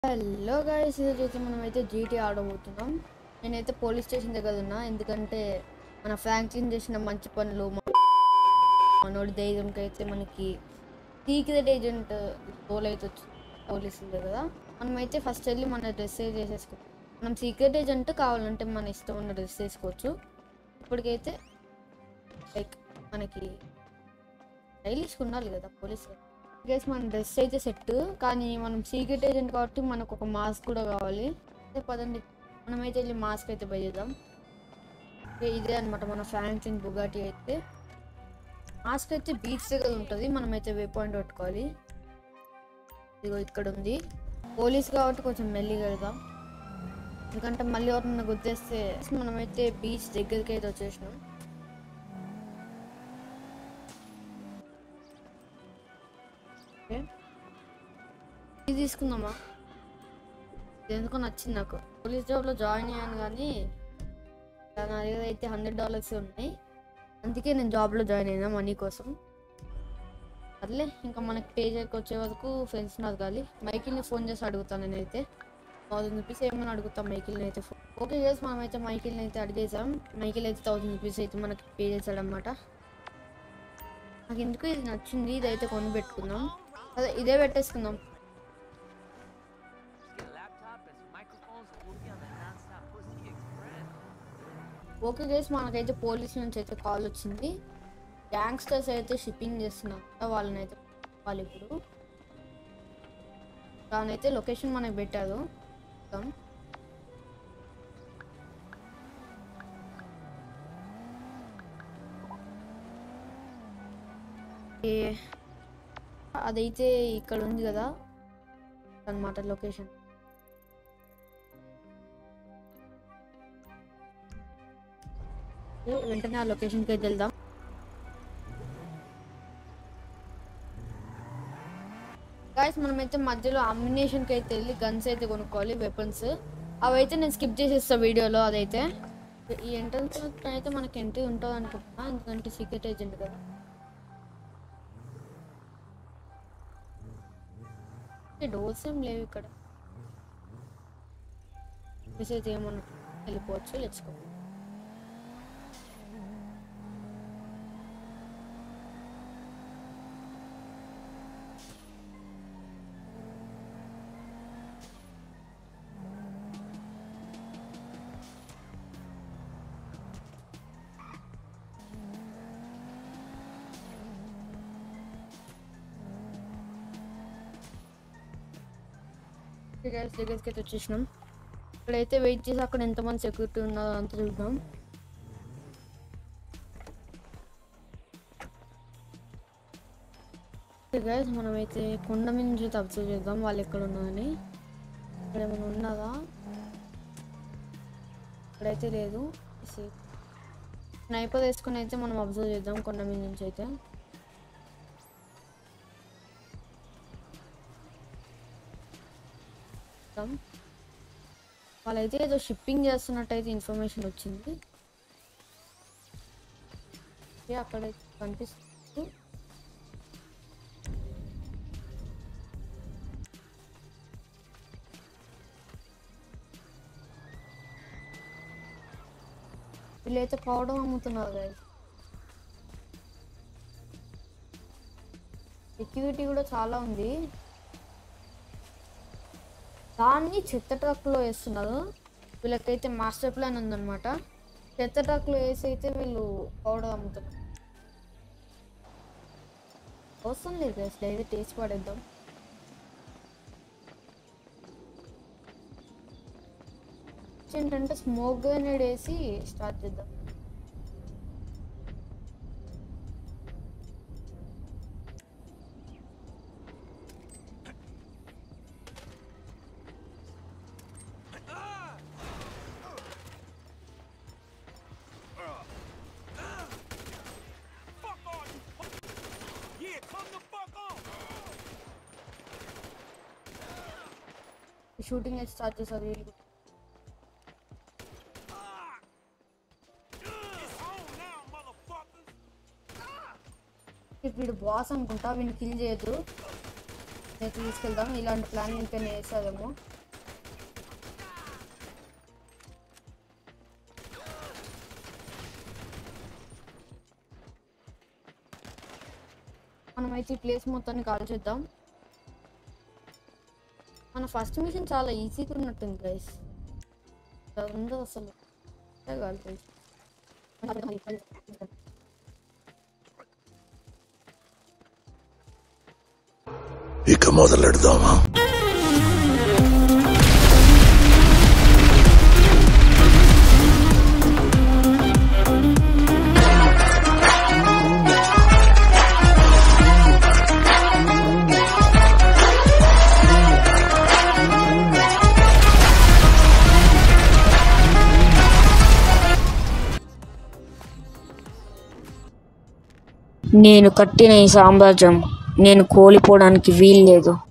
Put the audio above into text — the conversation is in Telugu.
హలో గాయస్ ఈరోజు అయితే మనం అయితే జీటీ ఆడబోతున్నాం నేనైతే పోలీస్ స్టేషన్ దగ్గర ఉన్నా ఎందుకంటే మన ఫ్రాంక్లిన్ చేసిన మంచి పనులు మన- మనోడి ధైర్యంకి అయితే మనకి సీక్రెట్ ఏజెంట్ రోల్ అయితే వచ్చింది పోలీసుల దగ్గర మనమైతే ఫస్ట్ వెళ్ళి మన డ్రెస్ చేసేసుకోవచ్చు మనం సీక్రెట్ ఏజెంట్ కావాలంటే మన ఇష్టం ఉన్న డ్రెస్ వేసుకోవచ్చు ఇప్పటికైతే లైక్ మనకి స్టైలిష్గా ఉండాలి కదా పోలీస్ గైస్ మన డ్రెస్ అయితే సెట్ కానీ మనం సీక్రెట్ ఏజెంట్ కాబట్టి మనకు ఒక మాస్క్ కూడా కావాలి అదే పదండి మనమైతే వెళ్ళి మాస్క్ అయితే బై చేద్దాం ఓకే, ఇదే అనమాట మన ఫ్రాంక్లిన్ బుగాటి అయితే మాస్క్ అయితే బీచ్ దగ్గర ఉంటుంది మనమైతే వే పాయింట్ పెట్టుకోవాలి ఇదిగో ఇక్కడ ఉంది పోలీస్ కాబట్టి కొంచెం మెల్లిగా వెళ్దాం ఎందుకంటే మళ్ళీ ఎవరన్నా గుర్తేస్తే మనమైతే బీచ్ దగ్గరికి అయితే వచ్చేసినాం ఓకే. ఇది తీసుకుందామా ఇది ఎందుకో నచ్చింది నాకు పోలీస్ జాబ్లో జాయిన్ అయ్యాను కానీ నా దగ్గర అయితే హండ్రెడ్ డాలర్స్ ఉన్నాయి అందుకే నేను జాబ్లో జాయిన్ అయినా మనీ కోసం అట్లే ఇంకా మనకి పేజర్కి వచ్చే వరకు ఫ్రెండ్స్ అడగాలి మైకిల్ని ఫోన్ చేసి అడుగుతాను నేనైతే థౌసండ్ రూపీస్ ఏమైనా అడుగుతాం మైకిల్ని అయితే ఫోన్ ఓకే చేసి మనమైతే మైకిల్ని అయితే అడిగేసాం మైకిల్ అయితే థౌసండ్ రూపీస్ అయితే మనకి పే చేశాడు అనమాట నాకు ఎందుకు ఇది నచ్చింది ఇదైతే కొని పెట్టుకుందాం అదే ఇదే పెట్టేసుకుందాం Get a laptop and some microphones and we'll be on the non-stop pussy express. Okay guys మనకైతే పోలీస్ నుంచి అయితే కాల్ వచ్చింది గ్యాంగ్స్టర్స్ అయితే షిప్పింగ్ చేస్తున్నారు వాళ్ళని అయితే వాళ్ళు ఇప్పుడు దానైతే లొకేషన్ మనకి పెట్టారు చూద్దాం. ఏ అదైతే ఇక్కడ ఉంది కదా అన్నమాట లొకేషన్ ఓకే, వెంటనే ఆ లొకేషన్కి అయితే వెళ్దాం గాయస్ మనమైతే మధ్యలో అమ్యునేషన్కి అయితే వెళ్ళి గన్స్ అయితే కొనుక్కోవాలి వెపన్స్ అవైతే నేను స్కిప్ చేసేస్తా వీడియోలో అదైతే ఈ ఎంట్రన్స్ అయితే మనకి ఎంట్రీ ఉంటుంది అనుకుంటున్నా ఎందుకంటే సీక్రెట్ ఏజెంట్ కదా డోర్స్ ఏం లేవు ఇక్కడ మెసేజ్ ఏమన్నా వెళ్ళిపోవచ్చు లెచ్చుకో గైస్ దగ్గరికి అయితే వచ్చేసినాం ఇక్కడైతే వెయిట్ చేసి అక్కడ ఎంతమంది సెక్యూరిటీ ఉన్నారో అంత చూద్దాం గైస్ మనమైతే కొండ మీద నుంచి అయితే అబ్జర్వ్ చేద్దాం వాళ్ళు ఎక్కడ ఉన్నారని ఇక్కడ ఏమైనా ఉన్నదా ఇక్కడైతే లేదు స్నైపర్ వేసుకుని అయితే మనం అబ్జర్వ్ చేద్దాం కొండ మీద నుంచి అయితే చూద్దాం వాళ్ళైతే ఏదో షిప్పింగ్ చేస్తున్నట్టు అయితే ఇన్ఫర్మేషన్ వచ్చింది ఓకే, అక్కడ కనిపిస్తుంది వీళ్ళైతే పౌడర్ అమ్ముతున్నారు కదా సెక్యూరిటీ కూడా చాలా ఉంది దాన్ని చెత్త ట్రక్లో వేస్తున్నారు వీళ్ళకైతే మాస్టర్ ప్లాన్ ఉందన్నమాట చెత్త ట్రక్లో వేసి అయితే వీళ్ళు పౌడర్ అమ్ముతున్నారు అవసరం లేదు కదా అసలు అయితే టేస్ట్ పడేద్దాం ఏంటంటే స్మోక్ గ్రెనేడ్ వేసి స్టార్ట్ చేద్దాం Fuck all you punk- Yeah, come the fuck on! Shooting అయితే స్టార్ట్ చేశారు వీళ్ళు It's on now, motherfuckers! వీడు బాస్ అనుకుంటా వీడిని కిల్ చేయొద్దు నేను తీసుకెళ్దాం ఇలాంటి ప్లాన్ ఇంకా వేసాదేమో మనమైతే ఈ ప్లేస్ మొత్తాన్ని కాల్ చేద్దాం మన ఫస్ట్ మిషన్ చాలా ఈజీగా ఉన్నట్టుంది గైస్ ఉందో అసలు ఏ కాదు guys. ఇక మొదలెడదామా నేను కట్టిన ఈ సామ్రాజ్యం నేను కోల్పోవడానికి వీల్లేదు